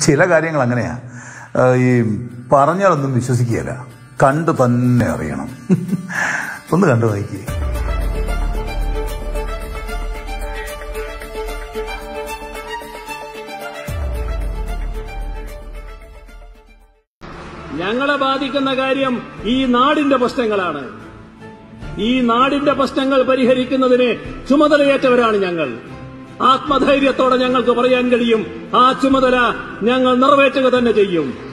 ചില കാര്യങ്ങൾ അങ്ങനെയാ ആ, ഈ പറഞ്ഞാലൊന്നും വിശ്വസിക്കുകയില്ല കണ്ടു തന്നെ അറിയണം ഒന്ന് കണ്ടു നോക്കിയേ ഞങ്ങളെ ബാധിക്കുന്ന കാര്യം ഈ നാടിന്റെ പ്രശ്നങ്ങളാണ് ഈ നാടിന്റെ പ്രശ്നങ്ങൾ പരിഹരിക്കുന്നതിന് ചുമതലയേറ്റവരാണ് ഞങ്ങൾ ആത്മധൈര്യത്തോടെ ഞങ്ങൾക്ക് പറയാൻ കഴിയും ആ ചുമതല ഞങ്ങൾ നിറവേറ്റുക തന്നെ ചെയ്യും